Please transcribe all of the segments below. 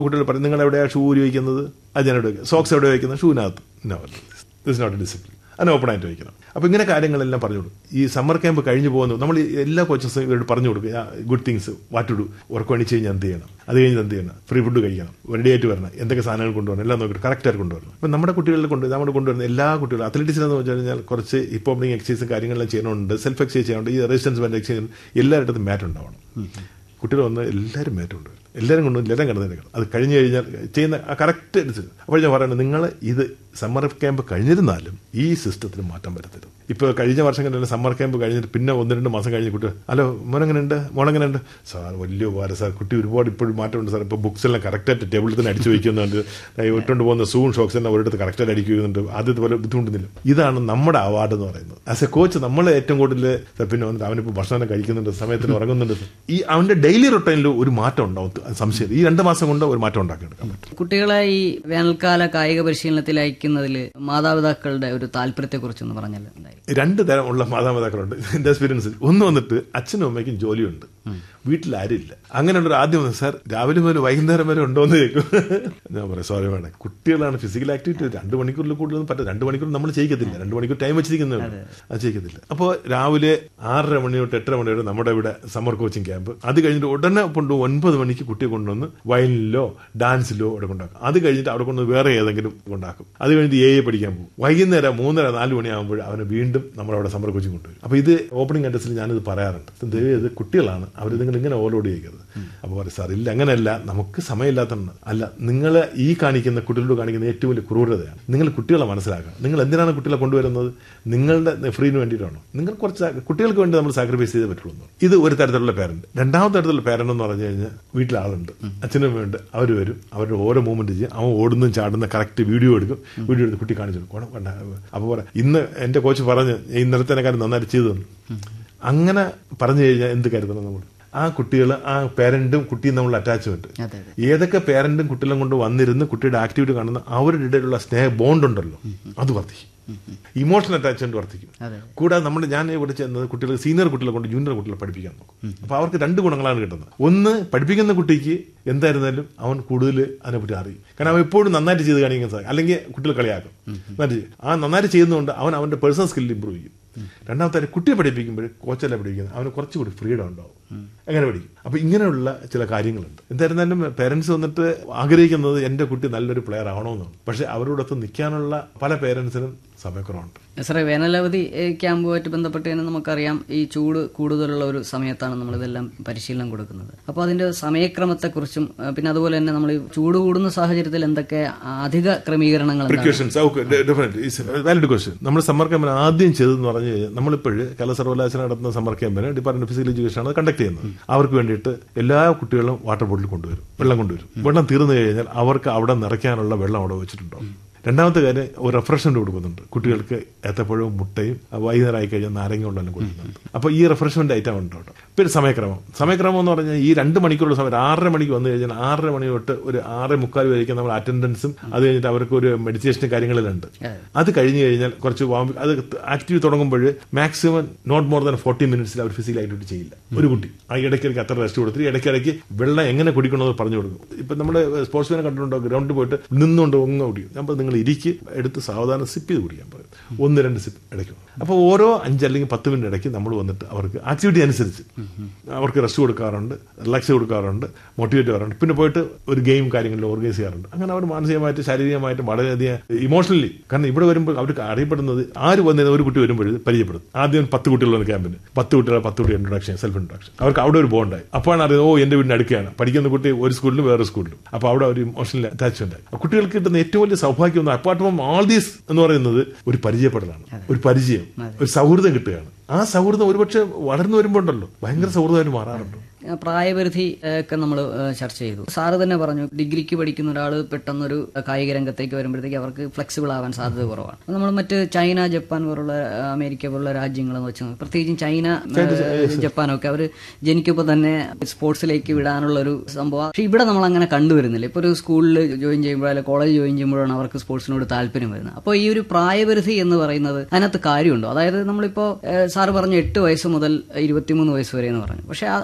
കുട്ടികൾ പറയും നിങ്ങൾ എവിടെയാണ് ഷൂ ഉപയോഗിക്കുന്നത് അത് ഞാൻ എവിടെ സോക്സ് എവിടെ വയ്ക്കുന്നത് ഷൂവിനകത്ത് no this not a discipline അതിന് ഓപ്പൺ ആയിട്ട് വയ്ക്കണം അപ്പോൾ ഇങ്ങനെ കാര്യങ്ങളെല്ലാം പറഞ്ഞു കൊടുക്കും ഈ സമ്മർ ക്യാമ്പ് കഴിഞ്ഞു പോകുന്നു നമ്മൾ ഈ എല്ലാ കോച്ചസും ഇവരോട് പറഞ്ഞു കൊടുക്കുക good things what do work പണിച്ച് കഴിഞ്ഞാൽ എന്ത് ചെയ്യണം അത് കഴിഞ്ഞ് എന്ത് ചെയ്യണം ഫ്രീ ഫുഡ് കഴിക്കണം റെഡി ആയിട്ട് വരണം എന്തൊക്കെ സാധനങ്ങൾ കൊണ്ടുവരണം എല്ലാം നോക്കിയിട്ട് കറക്റ്റായിട്ട് കൊണ്ടുവരണം അപ്പം നമ്മുടെ കുട്ടികളിൽ കൊണ്ട് നമ്മൾ കൊണ്ടുവരുന്ന എല്ലാ കുട്ടികളും അത്ലറ്റിക്സിലെന്ന് വെച്ച് കഴിഞ്ഞാൽ കുറച്ച് ഹിപ്പ് ഹോപ്പിംഗ് എക്സസൈസും കാര്യങ്ങളെല്ലാം ചെയ്യണമുണ്ട് സെൽഫ് എക്സസൈസ് ചെയ്യണമുണ്ട് ഈ റെസിസ്റ്റൻസ് ബാൻഡ് എക്സസൈസ് എല്ലാവരുടെ മാറ്റ് ഉണ്ടാവണം കുട്ടികൾ വന്ന് എല്ലാവരും മാറ്റ് കൊണ്ടുവരും എല്ലാവരും കൊണ്ടുവരും എല്ലാവരും കിടന്നേക്കണം അത് കഴിഞ്ഞ് കഴിഞ്ഞാൽ ചെയ്യുന്ന ആ കറക്റ്റ് അനുസരിച്ച് അപ്പോൾ ഞാൻ പറയുന്നത് നിങ്ങൾ ഇത് സമ്മർ ക്യാമ്പ് കഴിഞ്ഞിരുന്നാലും ഈ സിസ്റ്റത്തിന് മാറ്റം വരുത്തരുത് ഇപ്പോൾ കഴിഞ്ഞ വർഷം കണ്ടല്ലോ സമ്മർ ക്യാമ്പ് കഴിഞ്ഞിട്ട് പിന്നെ ഒന്ന് രണ്ട് മാസം കഴിഞ്ഞ് കുട്ടി ഹലോ മോനെങ്ങനെയുണ്ട് മോളെങ്ങനെയുണ്ട് സാർ വലിയ ഉപകാരം സാർ കുട്ടി ഒരുപാട് ഇപ്പോഴും മാറ്റമുണ്ട് സാർ ഇപ്പോൾ ബുക്സ് എല്ലാം കറക്റ്റായിട്ട് ടേബിളിൽ തന്നെ അടിച്ചു വയ്ക്കുന്നുണ്ട് ഇട്ടുകൊണ്ട് പോകുന്ന സൂൺ ഷോക്സ് എല്ലാം ഒരിടത്ത് കറക്റ്റായിട്ട് അടിക്കുന്നുണ്ട് ആദ്യത്തെ പോലെ ബുദ്ധിമുട്ടുന്നില്ല ഇതാണ് നമ്മുടെ അവാർഡ് എന്ന് പറയുന്നത് ആസ് എ കോച്ച് നമ്മൾ ഏറ്റവും കൂടുതൽ സാർ പിന്നെ വന്നിട്ട് അവനിപ്പോൾ ഭക്ഷണം കഴിക്കുന്നുണ്ട് സമയത്തിന് ഉറങ്ങുന്നുണ്ട് ഈ അവൻ്റെ ഡെയിലി റൊട്ടൈനിൽ ഒരു മാറ്റം ഉണ്ടാവും സംശയം ഈ രണ്ട് മാസം കൊണ്ട് ഒരു മാറ്റം ഉണ്ടാക്കിയെടുക്കാൻ പറ്റും കുട്ടികളെ ഈ വേനൽക്കാല കായിക പരിശീലനത്തിൽ അയക്കുന്നതിൽ മാതാപിതാക്കളുടെ ഒരു താല്പര്യത്തെക്കുറിച്ചൊന്ന് പറഞ്ഞാൽ എന്തായിരിക്കും രണ്ട് തരം ഉള്ള മാതാപിതാക്കളുണ്ട് എന്റെ എക്സ്പീരിയൻസ് ഒന്ന് വന്നിട്ട് അച്ഛനും അമ്മയ്ക്കും ജോലിയുണ്ട് വീട്ടിൽ ആരുമില്ല അങ്ങനെയുള്ള ആദ്യം വന്ന് സാർ രാവിലെ മുതൽ വൈകുന്നേരം വരെ ഉണ്ടോ എന്ന് ചോദിക്കും ഞാൻ പറയാം സോറി വേണം കുട്ടികളാണ് ഫിസിക്കൽ ആക്ടിവിറ്റി രണ്ട് മണിക്കൂറിൽ കൂടുതലൊന്നും പറ്റില്ല രണ്ട് മണിക്കൂർ നമ്മൾ ചെയ്യത്തില്ല രണ്ട് മണിക്കൂർ ടൈം വെച്ചിരിക്കുന്നേ അത് ചെയ്യത്തില്ല അപ്പോൾ രാവിലെ ആറര മണി തൊട്ട് എട്ടര മണി വരെ നമ്മുടെ ഇവിടെ സമ്മർ കോച്ചിങ് ക്യാമ്പ് അത് കഴിഞ്ഞിട്ട് ഉടനെ കൊണ്ട് ഒൻപത് മണിക്ക് കുട്ടിയെ കൊണ്ടുവന്ന് വയലിനിലോ ഡാൻസിലോ അവിടെ കൊണ്ടാക്കും അത് കഴിഞ്ഞിട്ട് അവിടെ കൊണ്ടുവന്ന് വേറെ ഏതെങ്കിലും കൊണ്ടാക്കും അത് കഴിഞ്ഞിട്ട് എ എ പഠിക്കാൻ പോകും വൈകുന്നേരം മൂന്നര നാല് മണിയാകുമ്പോൾ അവനെ വീണ്ടും നമ്മളവിടെ സമ്മർ കോച്ചിങ് കൊണ്ടുവരും അപ്പോൾ ഇത് ഓപ്പണിംഗ് അഡ്രസ്സിൽ ഞാനിത് പറയാറുണ്ട് ദയവ് ഇത് കുട്ടികളാണ് അവർ നിങ്ങൾ ഇങ്ങനെ ഓവർലോഡ് ചെയ്യരുത് അപ്പോൾ പറയും സാർ ഇല്ല അങ്ങനെയല്ല നമുക്ക് സമയമില്ലാത്തതാണ് അല്ല നിങ്ങൾ ഈ കാണിക്കുന്ന കുട്ടികളോട് കാണിക്കുന്ന ഏറ്റവും വലിയ ക്രൂരതയാണ് നിങ്ങൾ കുട്ടികളെ മനസ്സിലാക്കണം നിങ്ങൾ എന്തിനാണ് കുട്ടികളെ കൊണ്ടുവരുന്നത് നിങ്ങളുടെ ഫ്രീന് വേണ്ടിയിട്ടാണോ നിങ്ങൾ കുറച്ച് കുട്ടികൾക്ക് വേണ്ടി നമ്മൾ സാക്രിഫൈസ് ചെയ്തേ പറ്റുള്ളൂ എന്ന്. ഇത് ഒരു തരത്തിലുള്ള പേരന്റ് രണ്ടാമത്തെ തരത്തിലുള്ള പേരന്റ് എന്ന് പറഞ്ഞു കഴിഞ്ഞാൽ വീട്ടിൽ ആളുണ്ട് അച്ഛനും അമ്മയുണ്ട് അവർ വരും അവരുടെ ഓരോ മൂവ്മെന്റ് ചെയ്യും അവൻ ഓടുന്നതും ചാടുന്ന കറക്റ്റ് വീഡിയോ എടുക്കും വീഡിയോ എടുത്ത് കുട്ടി കാണിച്ചു കൊടുക്കും വേണ്ട അപ്പോൾ പറയാം ഇന്ന് എന്റെ കോച്ച് പറഞ്ഞ് ഇന്നലത്തെ കാര്യം നന്നായിട്ട് ചെയ്തു തന്നു അങ്ങനെ പറഞ്ഞു കഴിഞ്ഞാൽ എന്ത് കരുതണം നമ്മൾ ആ കുട്ടികൾ ആ പേരന്റും കുട്ടിയും തമ്മിലുള്ള അറ്റാച്ച്മെന്റ് അതെ അതെ ഏതൊക്കെ പേരന്റും കുട്ടികളും കൊണ്ട് വന്നിരുന്ന് കുട്ടിയുടെ ആക്ടിവിറ്റി കാണുന്ന അവരുടെ ഇടയിലുള്ള സ്നേഹ ബോണ്ട് ഉണ്ടല്ലോ അത് വർദ്ധിക്കും ഇമോഷണൽ അറ്റാച്ച്മെന്റ് വർദ്ധിക്കും അതെ കൂടാതെ നമ്മൾ ഞാൻ ഇവിടെ ചെന്നത് കുട്ടികൾ സീനിയർ കുട്ടികളെ കൊണ്ട് ജൂനിയർ കുട്ടികളെ പഠിപ്പിക്കാൻ നോക്കും അപ്പൊ അവർക്ക് രണ്ട് ഗുണങ്ങളാണ് കിട്ടുന്നത് ഒന്ന് പഠിപ്പിക്കുന്ന കുട്ടിക്ക് എന്തായിരുന്നാലും അവൻ കൂടുതൽ അതിനെപ്പറ്റി അറിയും കാരണം അവൻ എപ്പോഴും നന്നായിട്ട് ചെയ്ത് കാണിക്കാൻ സാധിക്കും അല്ലെങ്കിൽ കുട്ടികൾ കളിയാക്കും നന്നായിട്ട് ചെയ്യും. ആ നന്നായിട്ട് ചെയ്യുന്നതുകൊണ്ട് അവൻ അവന്റെ പേഴ്സണൽ സ്കില്ലിൽ ഇമ്പ്രൂവ് ചെയ്യും രണ്ടാമത്തെ കാര്യം കുട്ടിയെ പഠിപ്പിക്കുമ്പോൾ കോച്ചല്ല പഠിക്കുന്നത് അവന് കുറച്ചുകൂടി ഫ്രീഡം ഉണ്ടാവും എങ്ങനെ പഠിക്കും അപ്പൊ ഇങ്ങനെയുള്ള ചില കാര്യങ്ങളുണ്ട് എന്തായിരുന്നാലും പേരൻസ് വന്നിട്ട് ആഗ്രഹിക്കുന്നത് എന്റെ കുട്ടി നല്ലൊരു പ്ലെയർ ആവണമെന്നാണ് പക്ഷെ അവരോടൊത്ത് നിൽക്കാനുള്ള പല പേരൻസിനും സമയക്കുറവുണ്ട് സാറേ വേനലവധി ഏഹ്, ക്യാമ്പുമായിട്ട് ബന്ധപ്പെട്ട് തന്നെ നമുക്കറിയാം ഈ ചൂട് കൂടുതലുള്ള ഒരു സമയത്താണ് നമ്മൾ ഇതെല്ലാം പരിശീലനം കൊടുക്കുന്നത് അപ്പോൾ അതിന്റെ സമയക്രമത്തെക്കുറിച്ചും ഏഹ്, പിന്നെ അതുപോലെ തന്നെ നമ്മൾ ഈ ചൂട് കൂടുന്ന സാഹചര്യത്തിൽ എന്തൊക്കെ അധിക ക്രമീകരണങ്ങൾ എന്താണ്? Precautions okay definite valid question നമ്മൾ സമ്മർ ക്യാമ്പിന് ആദ്യം ചെയ്തെന്ന് പറഞ്ഞു കഴിഞ്ഞാൽ നമ്മളിപ്പോഴ് കേരള സർവകലാശാല നടത്തുന്ന സമ്മർ ക്യാമ്പിന് ഡിപ്പാർട്ട്മെന്റ് ഓഫ് ഫിസിക്കൽ എഡ്യൂക്കേഷൻ ആണ് കണ്ടക്ട് ചെയ്യുന്നത് അവർക്ക് വേണ്ടിയിട്ട് എല്ലാ കുട്ടികളും വാട്ടർ ബോട്ടിൽ കൊണ്ടുവരും വെള്ളം കൊണ്ടുവരും വെള്ളം തീർന്നു കഴിഞ്ഞാൽ അവർക്ക് അവിടെ നിറയ്ക്കാനുള്ള വെള്ളം അവിടെ വെച്ചിട്ടുണ്ടാവും രണ്ടാമത്തെ കാര്യം ഒരു റിഫ്രഷ്മെന്റ് കൊടുക്കുന്നുണ്ട് കുട്ടികൾക്ക് ഏത്തപ്പഴവും മുട്ടയും വൈകുന്നേരം ആയി കഴിഞ്ഞാൽ നാരങ്ങ വെള്ളം കൊടുക്കുന്നുണ്ട് അപ്പോൾ ഈ റിഫ്രഷ്മെന്റ് ഐറ്റം ഉണ്ട് കേട്ടോ പിന്നെ സമയക്രമം സമയക്രമം എന്ന് പറഞ്ഞാൽ ഈ രണ്ട് മണിക്കൂറുള്ള സമയം ആറര മണിക്ക് വന്നു കഴിഞ്ഞാൽ ആറര മണി തൊട്ട് ഒരു ആറ് മുക്കാൽ വരേക്കും നമ്മൾ അറ്റൻഡൻസും അത് കഴിഞ്ഞിട്ട് അവർക്ക് ഒരു മെഡിറ്റേഷനും കാര്യങ്ങളെല്ലാം ഉണ്ട് അത് കഴിഞ്ഞ് കഴിഞ്ഞാൽ കുറച്ച് വാം- അത് ആക്റ്റീവ് തുടങ്ങുമ്പോൾ maximum not more than forty മിനിറ്റ്സിൽ അവർ ഫിസിക്കൽ ആക്ടിവിറ്റി ചെയ്യില്ല ഒരു കുട്ടി ആ ഇടയ്ക്കിടയ്ക്ക് അത്ര റെസ്റ്റ് കൊടുത്തിട്ട് ഇടയ്ക്കിടയ്ക്ക് വെള്ളം എങ്ങനെ കുടിക്കണമെന്ന് പറഞ്ഞു കൊടുക്കും ഇപ്പൊ നമ്മുടെ സ്പോർട്സ്മാനെ കണ്ടിട്ടുണ്ടോ ഗ്രൗണ്ടിൽ പോയിട്ട് നിന്നുകൊണ്ട് ഒങ്ങ കുടിക്കും അപ്പോൾ നിങ്ങൾ ഇരിക്ക് എടുത്ത് സാവധാനം സിപ്പ് ചെയ്ത് കുടിക്കാൻ പറയും ഒന്ന് രണ്ട് സിപ്പ് ഇടയ്ക്ക് അപ്പോൾ ഓരോ അഞ്ച് അല്ലെങ്കിൽ പത്ത് മിനിറ്റ് ഇടയ്ക്ക് നമ്മൾ വന്നിട്ട് അവർക്ക് ആക്ടിവിറ്റി അനുസരിച്ച് അവർക്ക് റെസ്റ്റ് കൊടുക്കാറുണ്ട് റിലാക്സ് കൊടുക്കാറുണ്ട് മോട്ടിവേറ്റ് ചെയ്യാറുണ്ട് പിന്നെ പോയിട്ട് ഒരു ഗെയിം കാര്യങ്ങളിൽ ഓർഗനൈസ് ചെയ്യാറുണ്ട് അങ്ങനെ അവർ മാനസികമായിട്ട് ശാരീരികമായിട്ട് വളരെയധികം ഇമോഷണലി കാരണം ഇവിടെ വരുമ്പോൾ അവർക്ക് അറിയപ്പെടുന്നത് ആര് വന്നതിന് ഒരു കുട്ടി വരുമ്പോൾ പരിചയപ്പെടും ആദ്യം പത്ത് കുട്ടികളുള്ള ക്യാമ്പിന് പത്ത് കുട്ടികളെ പത്ത് കുട്ടി ഇൻട്രൊഡക്ഷൻ സെൽഫ് ഇൻട്രൊഡക്ഷൻ അവർക്ക് അവിടെ ഒരു ബോണ്ടായി അപ്പോഴാണ് അറിയുന്നത് ഓ എന്റെ വീടിന് അടുക്കുകയാണ് പഠിക്കുന്ന കുട്ടി ഒരു സ്കൂളിലും വേറെ സ്കൂളിലും അപ്പോൾ അവിടെ ഒരു ഇമോഷണൽ അറ്റാച്ച്മെന്റ് ആയി കുട്ടികൾക്ക് കിട്ടുന്ന ഏറ്റവും വലിയ സൗഭാഗ്യം അപ്പാർട്ട് ഫ്രം ഓൾ ദീസ് എന്ന് പറയുന്നത് ഒരു പരിചയപ്പെടലാണ് ഒരു പരിചയം ഒരു സൗഹൃദം കിട്ടുകയാണ് ആ സൗഹൃദം ഒരുപക്ഷെ വളർന്നു വരുമ്പോൾ ഉണ്ടല്ലോ ഭയങ്കര സൗഹൃദമായിട്ട് മാറാറുണ്ട് ഏഹ്, പ്രായപരിധി ഏഹ്, ഒക്കെ നമ്മൾ ചർച്ച ചെയ്തു സാറ് തന്നെ പറഞ്ഞു ഡിഗ്രിക്ക് പഠിക്കുന്ന ഒരാൾ പെട്ടെന്നൊരു കായിക രംഗത്തേക്ക് വരുമ്പോഴത്തേക്ക് അവർക്ക് ഫ്ലെക്സിബിൾ ആവാൻ സാധ്യത കുറവാണ് നമ്മൾ മറ്റ് ചൈന ജപ്പാൻ പോലുള്ള ഏഹ്, അമേരിക്ക പോലുള്ള രാജ്യങ്ങളെന്ന് വെച്ച് നോക്കി, പ്രത്യേകിച്ചും ചൈന ഏഹ്, ജപ്പാനൊക്കെ അവർ ജനിക്കുമ്പോൾ തന്നെ സ്പോർട്സിലേക്ക് വിടാനുള്ള ഒരു സംഭവം പക്ഷെ ഇവിടെ നമ്മൾ അങ്ങനെ കണ്ടുവരുന്നില്ല ഇപ്പോൾ ഒരു സ്കൂളിൽ ജോയിൻ ചെയ്യുമ്പോഴോ അല്ലെങ്കിൽ കോളേജ് ജോയിൻ ചെയ്യുമ്പോഴാണ് അവർക്ക് സ്പോർട്സിനോട് താല്പര്യം വരുന്നത് അപ്പോൾ ഈ ഒരു പ്രായപരിധി എന്ന് പറയുന്നത് അതിനകത്ത് കാര്യമുണ്ടോ അതായത് നമ്മളിപ്പോൾ ഏഹ്, സാറ് പറഞ്ഞു എട്ട് വയസ്സ് മുതൽ ഇരുപത്തിമൂന്ന് വയസ്സ് വരെ എന്ന് പറഞ്ഞു പക്ഷെ ആ- അതിനും താഴെ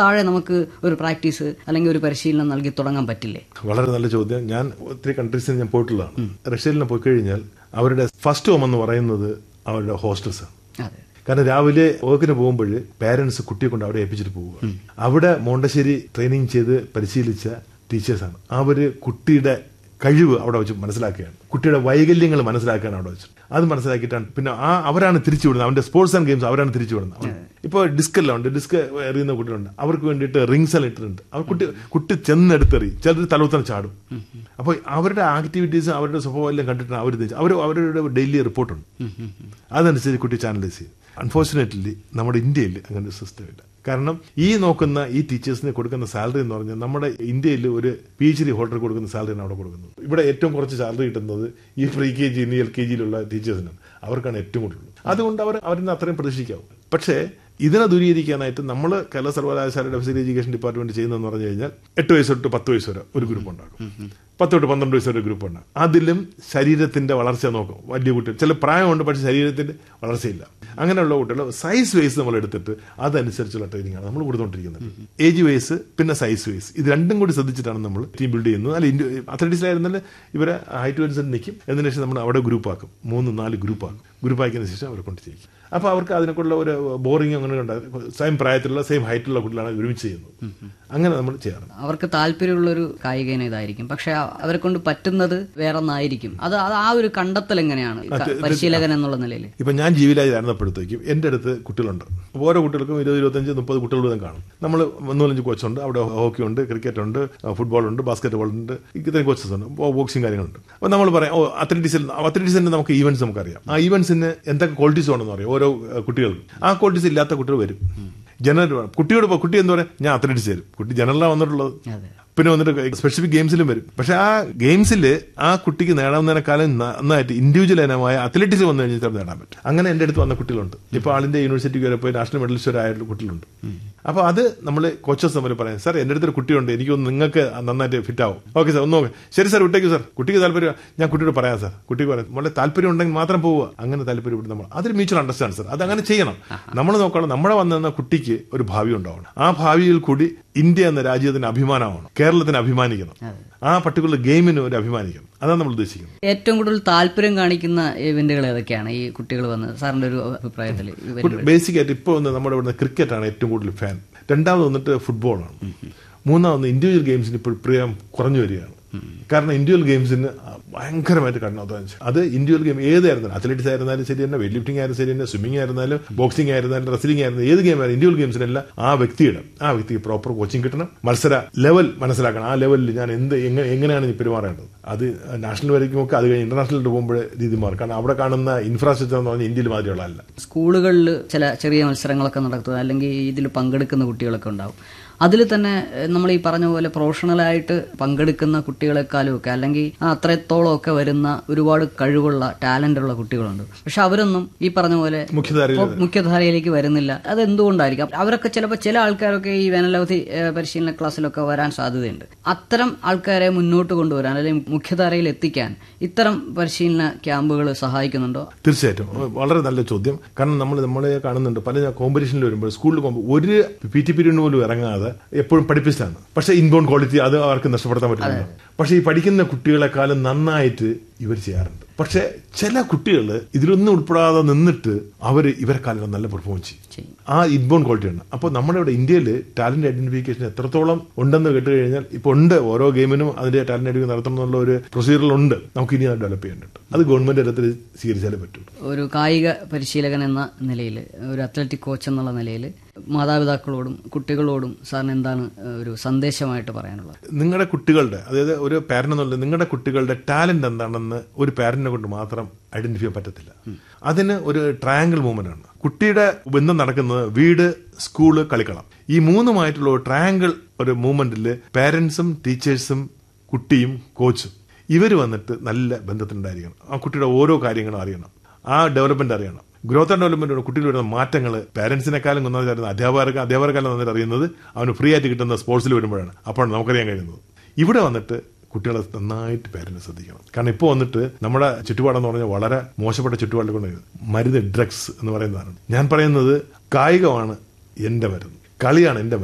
താഴെ നമുക്ക് ഒരു പ്രാക്ടീസ് അല്ലെങ്കിൽ ഒരു പരിശീലനം നൽകി തുടങ്ങാൻ പറ്റില്ലേ വളരെ നല്ല ചോദ്യം ഞാൻ ഒത്തിരി കൺട്രീസിൽ ഞാൻ പോയിട്ടുള്ളതാണ് റഷ്യയിൽ പോയി കഴിഞ്ഞാൽ അവരുടെ ഫസ്റ്റ് ഹോം എന്ന് പറയുന്നത് അവരുടെ ഹോസ്റ്റൽസ് ആണ് അതെ കാരണം രാവിലെ വർക്കിന് പോകുമ്പോൾ പേരൻസ് കുട്ടിയെ കൊണ്ട് അവിടെ ഏൽപ്പിച്ചിട്ട് പോവുക അവിടെ മോണ്ടശ്ശേരി ട്രെയിനിങ് ചെയ്ത് പരിശീലിച്ച ടീച്ചേഴ്സാണ് അവര് കുട്ടിയുടെ കഴിവ് അവിടെ വെച്ച് മനസ്സിലാക്കുകയാണ് കുട്ടിയുടെ വൈകല്യങ്ങൾ മനസ്സിലാക്കുകയാണ് അവിടെ വെച്ച് അത് മനസ്സിലാക്കിയിട്ടാണ് പിന്നെ ആ അവരാണ് തിരിച്ചു വിടുന്നത് അവന്റെ സ്പോർട്സ് ആൻഡ് ഗെയിംസ് അവരാണ് തിരിച്ചു വിടുന്നത് ഇപ്പോൾ ഡിസ്ക് എല്ലാം ഉണ്ട് ഡിസ്ക് എറിയുന്ന കുട്ടികളുണ്ട് അവർക്ക് വേണ്ടിയിട്ട് റിങ്സ് എല്ലാം ഇട്ടിട്ടുണ്ട് അവർ കുട്ടി കുട്ടി ചെന്നെടുത്തെറി ചിലർ തലവുത്തം ചാടും അപ്പോൾ അവരുടെ ആക്ടിവിറ്റീസ് അവരുടെ സ്വഭാവം എല്ലാം കണ്ടിട്ടാണ് അവർ അവർ അവരുടെ ഡെയിലി റിപ്പോർട്ടുണ്ട് അതനുസരിച്ച് കുട്ടി ചാനലൈസ് ചെയ്യും അൺഫോർച്ചുനേറ്റ്ലി നമ്മുടെ ഇന്ത്യയിൽ അങ്ങനെ ഒരു സിസ്റ്റം ഇല്ല കാരണം ഈ നോക്കുന്ന ഈ ടീച്ചേഴ്സിന് കൊടുക്കുന്ന സാലറി എന്ന് പറഞ്ഞാൽ നമ്മുടെ ഇന്ത്യയിൽ ഒരു പി എച്ച് ഡി ഹോൾഡർ കൊടുക്കുന്ന സാലറിയാണ് അവിടെ കൊടുക്കുന്നത് ഇവിടെ ഏറ്റവും കുറച്ച് സാലറി കിട്ടുന്നത് ഈ pre K G L K ജിയിലുള്ള ടീച്ചേഴ്സിനാണ് അവർക്കാണ് ഏറ്റവും കൂടുതൽ അതുകൊണ്ട് അവർ അവരിന്ന് അത്രയും പ്രതീക്ഷിക്കാവും പക്ഷേ ഇതിനെ ദൂരീകരിക്കാനായിട്ട് നമ്മൾ കേരള സർവകലാശാലയുടെ ഫിസിക്കൽ എഡ്യൂക്കേഷൻ ഡിപ്പാർട്ട്മെന്റ് ചെയ്യുന്നതെന്ന് പറഞ്ഞു കഴിഞ്ഞാൽ എട്ട് വയസ്സ് തൊട്ട് പത്ത് വയസ്സ് വരെ ഒരു ഗ്രൂപ്പ് ഉണ്ടാകും പത്ത് തൊട്ട് പന്ത്രണ്ട് വയസ്സ് വരെ ഗ്രൂപ്പ് ഉണ്ടാകും അതിലും ശരീരത്തിന്റെ വളർച്ച നോക്കും വലിയ കുട്ടികൾ ചില പ്രായമുണ്ട് പക്ഷേ ശരീരത്തിന്റെ വളർച്ചയില്ല അങ്ങനെയുള്ള കുട്ടികൾ സൈസ് വൈസ് നമ്മൾ എടുത്തിട്ട് അതനുസരിച്ചുള്ള ട്രെയിനിങ് ആണ് നമ്മൾ കൊടുത്തുകൊണ്ടിരിക്കുന്നത് ഏജ് വൈസ് പിന്നെ സൈസ് വൈസ് ഇത് രണ്ടും കൂടി ശ്രദ്ധിച്ചിട്ടാണ് നമ്മൾ ടീം ബിൽഡ് ചെയ്യുന്നത് അല്ല ഇന്ത്യ അത്ലറ്റിക്സിലായിരുന്നാൽ ഇവരെ ഹൈറ്റ് അനുസരിച്ച് നിൽക്കും എന്നതിന് ശേഷം നമ്മൾ അവിടെ ഗ്രൂപ്പ് ആക്കും മൂന്ന് നാല് ഗ്രൂപ്പ് ആക്കും ഗ്രൂപ്പ് ആക്കിയതിനു ശേഷം അവരെ കൊണ്ട് ചെയ്യിക്കും അപ്പോൾ അവർക്ക് അതിനെക്കുള്ള ഒരു ബോറിംഗ് അങ്ങനെ ഉണ്ടാകും സെയിം പ്രായത്തിലുള്ള സെയിം ഹൈറ്റുള്ള കുട്ടികളാണ് ഒരുമിച്ച് ചെയ്യുന്നത് അങ്ങനെ നമ്മൾ ചെയ്യാറുണ്ട് അവർക്ക് താല്പര്യമുള്ളൊരു കായിക ഇനം ഇതായിരിക്കും പക്ഷെ ആ- അവരെ കൊണ്ട് പറ്റുന്നത് വേറെ ഒന്നായിരിക്കും അത് അത് ആ ഒരു കണ്ടെത്തൽ എങ്ങനെയാണ് ഈ ക- പരിശീലകൻ എന്നുള്ള നിലയിൽ ഇപ്പം ഞാൻ ജീവിലായി ആയിരുന്നപ്പോഴത്തേക്കും എൻ്റെ അടുത്ത് കുട്ടികളുണ്ട് അപ്പോൾ ഓരോ കുട്ടികൾക്കും ഇരുപത് ഇരുപത്തഞ്ച് മുപ്പത് കുട്ടികൾ വീതം കാണും നമ്മൾ മൂന്നാലഞ്ച് കോച്ചുണ്ട് അവിടെ ഹോക്കി ഉണ്ട് ക്രിക്കറ്റ് ഉണ്ട് ഫുട്ബോൾ ഉണ്ട് ബാസ്കറ്റ് ബോൾ ഉണ്ട് ഇത്രയും കോച്ചസ് ഉണ്ട് ബോക്സിംഗ് കാര്യങ്ങളുണ്ട് അപ്പോൾ നമ്മൾ പറയാം ഓ അത്ലറ്റിക്സിൽ അത്ലറ്റിക്സിന് നമുക്ക് ഈവൻസ് നമുക്കറിയാം ആ ഈവൻസിന് എന്തൊക്കെ ക്വാളിറ്റീസ് ഉണ്ടെന്ന് അറിയാം ഓരോ ഏഹ്, കുട്ടികൾക്കും ആ ക്വാളിറ്റീസ് ഇല്ലാത്ത കുട്ടികൾ വരും ജനറൽ കുട്ടിയോട് പോ- കുട്ടി എന്താ പറയുക ഞാൻ അത്ലറ്റിക്സ് തരും കുട്ടി ജനറലാണ് വന്നിട്ടുള്ളത് അതെ പിന്നെ വന്നിട്ട് സ്പെസിഫിക് ഗെയിംസിലും വരും പക്ഷെ ആ ഗെയിംസിൽ ആ കുട്ടിക്ക് നേടാവുന്നതിനേക്കാളും നന്നായിട്ട് ഇൻഡിവിജ്വൽ ഇനമായ അത്ലറ്റിക്സ് വന്നു കഴിഞ്ഞാൽ ചിലപ്പോൾ നേടാൻ പറ്റും അങ്ങനെ എൻ്റെ അടുത്ത് വന്ന കുട്ടികളുണ്ട് ഇപ്പോൾ ആളിന്റെ യൂണിവേഴ്സിറ്റിക്ക് വരെ പോയി നാഷണൽ മെഡലിസ്റ്റ് ആയ കുട്ടികളുണ്ട് അപ്പോൾ അത് നമ്മൾ കോച്ചസ് തമ്മിൽ പറയാം സാർ എൻ്റെ അടുത്തൊരു കുട്ടിയുണ്ട് എനിക്കൊന്ന് നിങ്ങൾക്ക് നന്നായിട്ട് ഫിറ്റ് ആവും ഓക്കെ സാർ ഒന്ന് നോക്കാം ശരി സാർ വിട്ടേക്ക് സാർ കുട്ടിക്ക് താല്പര്യം ഞാൻ കുട്ടിയോട് പറയാം സാർ കുട്ടിക്ക് പറയാം വളരെ താല്പര്യം ഉണ്ടെങ്കിൽ മാത്രം പോവുക അങ്ങനെ താല്പര്യപ്പെട്ട് നമ്മൾ അതൊരു മ്യൂച്വൽ അണ്ടർസ്റ്റാൻഡ് സാർ അത് അങ്ങനെ ചെയ്യണം നമ്മൾ നോക്കണം നമ്മുടെ വന്ന കുട്ടിക്ക് ഒരു ഭാവി ഉണ്ടാവണം ആ ഭാവിയിൽ കൂടി ഇന്ത്യ എന്ന രാജ്യത്തിന് അഭിമാനമാണ് കേരളത്തിന് അഭിമാനിക്കണം ആ പർട്ടിക്കുലർ ഗെയിമിന് ഒരു അഭിമാനിക്കണം അതാണ് നമ്മൾ ഉദ്ദേശിക്കുന്നത് ഏറ്റവും കൂടുതൽ താല്പര്യം കാണിക്കുന്ന ഇവന്റുകൾ ഏതൊക്കെയാണ് ഈ കുട്ടികൾ വന്ന് സാറിന്റെ ഒരു അഭിപ്രായത്തിൽ ഇവന്റ് ബേസിക് ആയിട്ട് ഇപ്പോൾ വന്ന് നമ്മുടെ ഇവിടുന്ന് ക്രിക്കറ്റ് ആണ് ഏറ്റവും കൂടുതൽ ഫാൻ രണ്ടാമത് വന്നിട്ട് ഫുട്ബോളാണ് മൂന്നാമത് ഇൻഡിവിജ്വൽ ഗെയിംസിന് ഇപ്പോൾ പ്രിയം കുറഞ്ഞു വരികയാണ് കാരണം ഇൻഡിവിജ്വൽ ഗെയിംസിന് ഭയങ്കരമായിട്ട് കഠിനാധ്വാനം അത് ഇൻഡിവിജ്വൽ ഗെയിം ഏതായിരുന്നാലും അത്ലറ്റിക്സ് ആയിരുന്നാലും ശരി തന്നെ വെയിറ്റ് ലിഫ്റ്റിംഗ് ആയാലും ശരി തന്നെ സ്വിമ്മിംഗ് ആയിരുന്നാലും ബോക്സിംഗ് ആയിരുന്നാലും റെസ്ലിംഗ് ആയിരുന്നാലും ഏത് ഗെയിം ആയാലും ഇൻഡിവിജ്വൽ ഗെയിംസിനെല്ലാം ആ വ്യക്തിയുടെ ആ വ്യക്തിക്ക് പ്രോപ്പർ കോച്ചിങ് കിട്ടണം മത്സര ലെവൽ മനസ്സിലാക്കണം ആ ലെവലിൽ ഞാൻ എന്ത് എങ്ങനെ എങ്ങനെയാണ് ഇനി പെരുമാറേണ്ടത് അത് നാഷണൽ വരയ്ക്കും ഒക്കെ അത് കഴിഞ്ഞ് ഇന്റർനാഷണലിൽ പോകുമ്പോൾ രീതി മാറും കാരണം അവിടെ കാണുന്ന ഇൻഫ്രാസ്ട്രക്ചർ എന്ന് പറഞ്ഞാൽ ഇന്ത്യയിൽ മാതിരിയുള്ള അല്ല സ്കൂളുകളിൽ ചില ചെറിയ മത്സരങ്ങളൊക്കെ നടത്തുക അല്ലെങ്കിൽ ഇതിൽ പങ്കെടുക്കുന്ന കുട്ടികളൊക്കെ ഉണ്ടാവും അതിൽ തന്നെ ഏഹ്, നമ്മൾ ഈ പറഞ്ഞ പോലെ പ്രൊഫഷണലായിട്ട് പങ്കെടുക്കുന്ന കുട്ടികളെക്കാളും ഒക്കെ അല്ലെങ്കിൽ ആ അത്രത്തോളം ഒക്കെ വരുന്ന ഒരുപാട് കഴിവുള്ള ടാലന്റ് ഉള്ള കുട്ടികളുണ്ട് പക്ഷെ അവരൊന്നും ഈ പറഞ്ഞ പോലെ മുഖ്യധാരയിൽ ഇപ്പൊ മുഖ്യധാരയിലേക്ക് വരുന്നില്ല അത് എന്തുകൊണ്ടായിരിക്കും അവരൊക്കെ ചിലപ്പോൾ ചില ആൾക്കാരൊക്കെ ഈ വേനലവധി ഏഹ്, പരിശീലന ക്ലാസ്സിലൊക്കെ വരാൻ സാധ്യതയുണ്ട് അത്തരം ആൾക്കാരെ മുന്നോട്ട് കൊണ്ടുവരാൻ അല്ലെങ്കിൽ മുഖ്യധാരയിൽ എത്തിക്കാൻ ഇത്തരം പരിശീലന ക്യാമ്പുകൾ സഹായിക്കുന്നുണ്ടോ തീർച്ചയായിട്ടും വളരെ നല്ല ചോദ്യം കാരണം നമ്മൾ നമ്മളെ കാണുന്നുണ്ട് പല കോമ്പറ്റീഷനിൽ വരുമ്പോൾ സ്കൂളിൽ പോകുമ്പോൾ ഒരു പി ടി പീരീഡിന് പോലും ഇറങ്ങാതെ എപ്പോഴും പഠിപ്പിച്ചാണ് പക്ഷേ ഇൻബോൺ ക്വാളിറ്റി അത് അവർക്ക് നഷ്ടപ്പെടുത്താൻ പറ്റില്ല പക്ഷേ ഈ പഠിക്കുന്ന കുട്ടികളെക്കാളും നന്നായിട്ട് ഇവർ ചെയ്യാറുണ്ട് പക്ഷേ ചില കുട്ടികൾ ഇതിലൊന്നും ഉൾപ്പെടാതെ നിന്നിട്ട് അവർ ഇവരെക്കാളും നല്ല പെർഫോം ചെയ്യും ചെയ്യും. ആ ഇൻബോൺ ക്വാളിറ്റി ഉണ്ട് അപ്പോൾ നമ്മുടെ ഇവിടെ ഇന്ത്യയിൽ ടാലന്റ് ഐഡന്റിഫിക്കേഷൻ എത്രത്തോളം ഉണ്ടെന്ന് കേട്ട് കഴിഞ്ഞാൽ ഇപ്പോൾ ഉണ്ട് ഓരോ ഗെയിമിനും അതിന്റെ ടാലന്റ് ഐഡന്റിഫിക്കേഷൻ നടത്തണം എന്നുള്ള ഒരു പ്രൊസീജിയർ ഉണ്ട് നമുക്ക് ഇനി അത് ഡെവലപ്പ് ചെയ്യേണ്ടത് അത് ഗവൺമെന്റ് തലത്തിൽ സ്വീകരിച്ചാലേ പറ്റുള്ളൂ ഒരു കായിക പരിശീലകൻ എന്ന നിലയിൽ ഒരു അത്ലറ്റിക് കോച്ച് എന്നുള്ള നിലയിൽ മാതാപിതാക്കളോടും കുട്ടികളോടും സാറിന് എന്താണ് ഒരു സന്ദേശമായിട്ട് പറയാനുള്ളത് നിങ്ങളുടെ കുട്ടികളുടെ അതായത് ഒരു പാരന്റ് എന്നുള്ള നിങ്ങളുടെ കുട്ടികളുടെ ടാലന്റ് എന്താണെന്ന് ഒരു പാരന്റിനെ കൊണ്ട് മാത്രം ഐഡന്റിഫൈ ചെയ്യാൻ പറ്റത്തില്ല അതിന് ഒരു ട്രയാങ്കിൾ മൂവ്മെന്റ് ആണ് കുട്ടിയുടെ ബന്ധം നടക്കുന്നത് വീട് സ്കൂള് കളിക്കളം ഈ മൂന്നുമായിട്ടുള്ള ഒരു ട്രയാങ്കിൾ ഒരു മൂവ്മെന്റിൽ പാരന്റ്സും ടീച്ചേഴ്സും കുട്ടിയും കോച്ചും ഇവർ വന്നിട്ട് നല്ല ബന്ധത്തിലുണ്ടായിരിക്കണം ആ കുട്ടിയുടെ ഓരോ കാര്യങ്ങളും അറിയണം ആ ഡെവലപ്മെന്റ് അറിയണം ഗ്രോത്ത് ആൻഡ് ഡെവലപ്മെന്റ് കുട്ടിയിൽ വരുന്ന മാറ്റങ്ങൾ പാരന്റ്സിനെക്കാളും നന്നായിട്ട് അറിയുന്നത് അധ്യാപകർക്ക് അധ്യാപകരെക്കാളും നന്നായിട്ട് അറിയുന്നത് അവന് ഫ്രീ ആയിട്ട് കിട്ടുന്ന സ്പോർട്സിൽ വരുമ്പോഴാണ് അപ്പോഴാണ് നമുക്കറിയാൻ കഴിയുന്നത് ഇവിടെ വന്നിട്ട് കുട്ടികളെ നന്നായിട്ട് പേരന്റ് ശ്രദ്ധിക്കണം കാരണം ഇപ്പോൾ വന്നിട്ട് നമ്മുടെ ചുറ്റുപാടെന്ന് പറഞ്ഞാൽ വളരെ മോശപ്പെട്ട ചുറ്റുപാടിൽ കൊണ്ട് മരുന്ന് ഡ്രഗ്സ് എന്ന് പറയുന്നതാണ് ഞാൻ പറയുന്നത് കായികമാണ് എന്റെ മരുന്ന് കളിയാണ് എന്റെ മരുന്ന്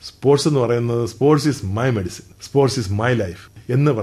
സ്പോർട്സ് എന്ന് പറയുന്നത് sports is my medicine sports is my life എന്ന്